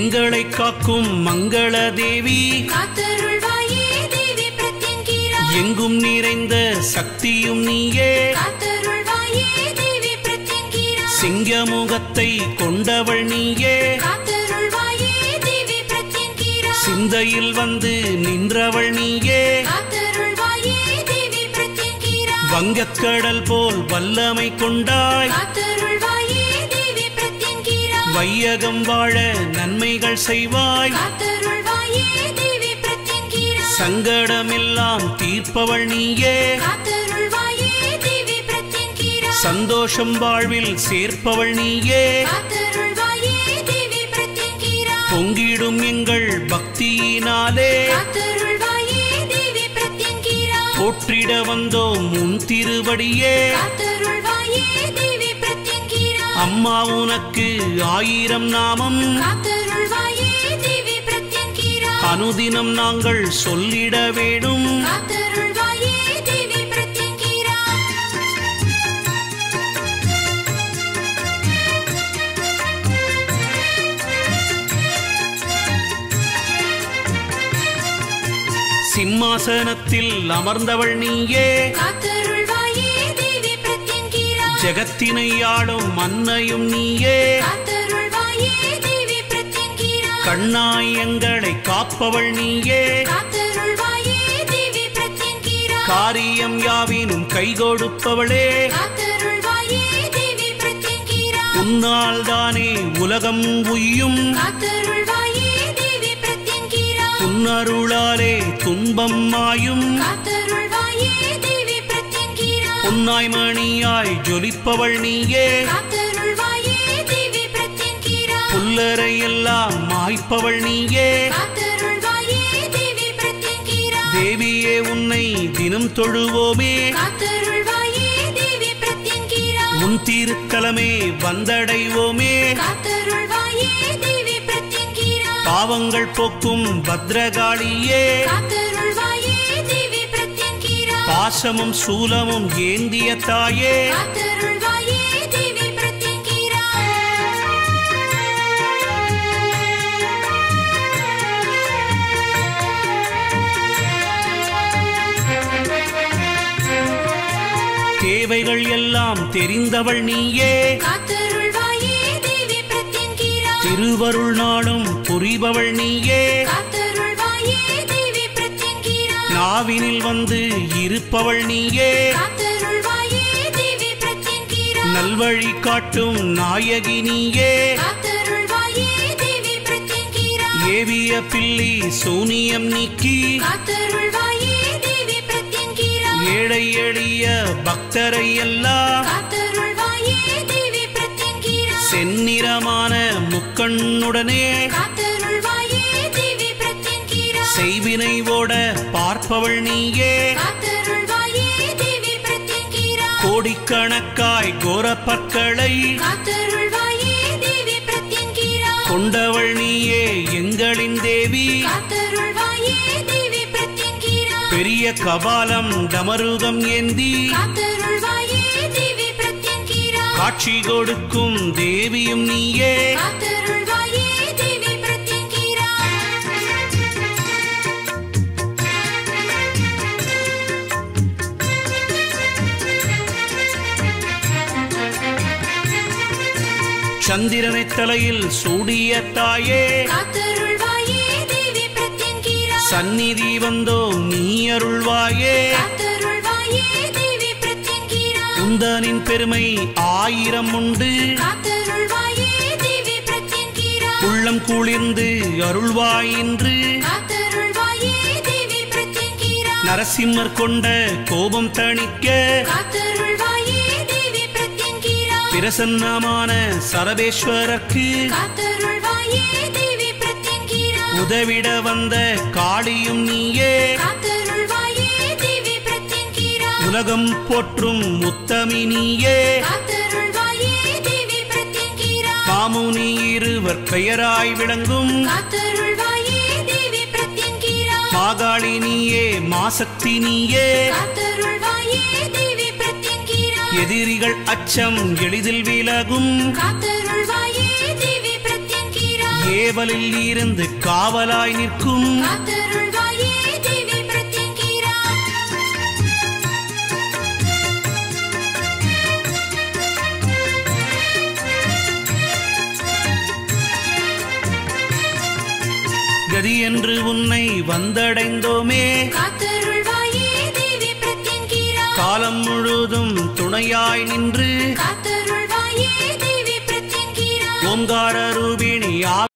எங்களை காக்கும் மங்கள தேவி காத்தருள்வாயே தேவி பிரத்யங்கிரா எங்கும் நிறைந்த சக்தியும் நீயே காத்தருள்வாயே தேவி பிரத்யங்கிரா சிங்கமுகத்தை கொண்டவள் நீயே காத்தருள்வாயே தேவி பிரத்யங்கிரா சிந்தையில் வந்து நின்றவள் நீயே காத்தருள்வாயே தேவி பிரத்யங்கிரா வங்கக்கடல் போல் வல்லமை கொண்டாய் காத்தருள்வாயே தேவி பிரத்யங்கிரா வையகம் வாழ நன்மைகள் செய்வாய் காத்தருள்வாயே தேவி பிரத்யங்கிரா சங்கடமெல்லாம் தீர்ப்பவள் நீயே காத்தருள்வாயே தேவி பிரத்யங்கிரா சந்தோஷம் வாழ்வில் சேர்ப்பவள் நீயே காத்தருள்வாயே தேவி பிரத்யங்கிரா பொங்கிடும் எங்கள் பக்தியினாலே காத்தருள்வாயே தேவி பிரத்யங்கிரா போற்றிட வந்தோம் உன் திருவடியே காத்தருள்வாயே தேவி பிரத்யங்கிரா அம்மா உனக்கு ஆயிரம் நாமம் காத்தருள்வாயே தேவி பிரத்யங்கிரா அனுதினம் நாங்கள் சொல்லிட வேணும் காத்தருள்வாயே தேவி பிரத்யங்கிரா சிம்மாசனத்தில் அமர்ந்தவள் நீயே காத்தருள்வாயே தேவி பிரத்யங்கிரா ஜெகத்தினை ஆளும் மன்னையும் நீயே காத்தருள்வாயே தேவி பிரத்யங்கிரா கண்ணாய் எங்களை காப்பவள் நீயே காத்தருள்வாயே தேவி பிரத்யங்கிரா காரியம் யாவினும் கை கொடுப்பவளே காத்தருள்வாயே தேவி பிரத்யங்கிரா உன்னால் தானே உலகம் உய்யும் காத்தருள்வாயே தேவி பிரத்யங்கிரா உன்னருளாலே துன்பம் மாயும் காத்தருள்வாயே தேவி பிரத்யங்கிரா உன்னாய் மணியாய் ஜொலிப்பவள் நீயே காத்தருள்வாயே தேவி பிரத்யங்கிரா புல்லரை எல்லாம் மாய்ப்பவள் நீயே காத்தருள்வாயே தேவி பிரத்யங்கிரா தேவியே உன்னை தினம் தொழுவோமே காத்தருள்வாயே தேவி பிரத்யங்கிரா உன் திருத்தலமே வந்தடைவோமே காத்தருள்வாயே தேவி பிரத்யங்கிரா பாவங்கள் போக்கும் பத்ரகாளியே காத்தருள்வாயே தேவி பிரத்யங்கிரா பாசமும் சூலமும் ஏந்திய தாயே காத்தருள்வாயே தேவி பிரத்யங்கிரா தேவைகள் எல்லாம் தெரிந்தவள் நீயே காத்தருள்வாயே தேவி பிரத்யங்கிரா திருவருள் நாளும் புரிபவள் நீயே காத்தருள்வாயே தேவி பிரத்யங்கிரா நாவினில் வந்து இருப்பவள் நீயே காத்தருள்வாயே தேவி பிரத்யங்கிரா நல்வழி காட்டும் நாயகி நீயே காத்தருள்வாயே தேவி பிரத்யங்கிரா ஏவிய பில்லி சூனியம் நீக்கி காத்தருள்வாயே தேவி பிரத்யங்கிரா ஏழை எளிய பக்தரை எல்லாம் காத்தருள்வாயே தேவி பிரத்யங்கிரா செந்நிறமான முக்கண்ணுடனே காத்தருள்வாயே தேவி பிரத்யங்கிரா செய்வினை ஓட பார்ப்பவள் நீயே காத்தருள்வாயே தேவி பிரத்யங்கிரா கோடிக்கணக்காய் கோரப்பற்களை காத்தருள்வாயே தேவி பிரத்யங்கிரா கொண்டவள் நீயே எங்களின் தேவி காத்தருள்வாயே தேவி பிரத்யங்கிரா பெரிய கபாலம் டமருகம் ஏந்தி காத்தருள்வாயே தேவி பிரத்யங்கிரா காட்சி கொடுக்கும் தேவியும் நீயே காத்தருள்வாயே தேவி பிரத்யங்கிரா சந்திரனை தலையில் சூடிய தாயே காத்தருள்வாயே தேவி பிரத்யங்கிரா சந்நிதி வந்தோம் நீ அருள்வாயே காத்தருள்வாயே தேவி பிரத்யங்கிரா குந்தனின் பெருமை ஆயிரம் உண்டு காத்தருள்வாயே தேவி பிரத்யங்கிரா உள்ளம் குளிர்ந்து அருள்வாய் என்று காத்தருள்வாயே தேவி பிரத்யங்கிரா நரசிம்மர் கொண்ட கோபம் தணிக்க காத்தருள்வாயே தேவி பிரத்யங்கிரா பிரசன்னமான சரபேஸ்வரர்க்கு காத்தருள்வாயே தேவி பிரத்யங்கிரா உதவிட வந்த காளியும் நீயே காத்தருள்வாயே தேவி பிரத்யங்கிரா உலகம் போற்றும் உத்தமி நீயே காத்தருள்வாயே தேவி பிரத்யங்கிரா காமுனி இருவர் பெயராய் விளங்கும் காத்தருள்வாயே தேவி பிரத்யங்கிரா மாகாளி நீயே மாசக்தி நீயே காத்தருள்வாயே தேவி பிரத்யங்கிரா எதிரிகள் அச்சம் எளிதில் விலகும் காத்தருள்வாயே தேவி பிரத்யங்கிரா சேவலில் இருந்து காவலாய் நிற்கும் காத்தருள்வாயே தேவி பிரத்யங்கிரா கதி என்று உன்னை வந்தடைந்தோமே காத்தருள்வாயே தேவி பிரத்யங்கிரா காலம் முழுதும் துணையாய் நின்று காத்தருள்வாயே தேவி பிரத்யங்கிரா ஓங்கார ரூபிணி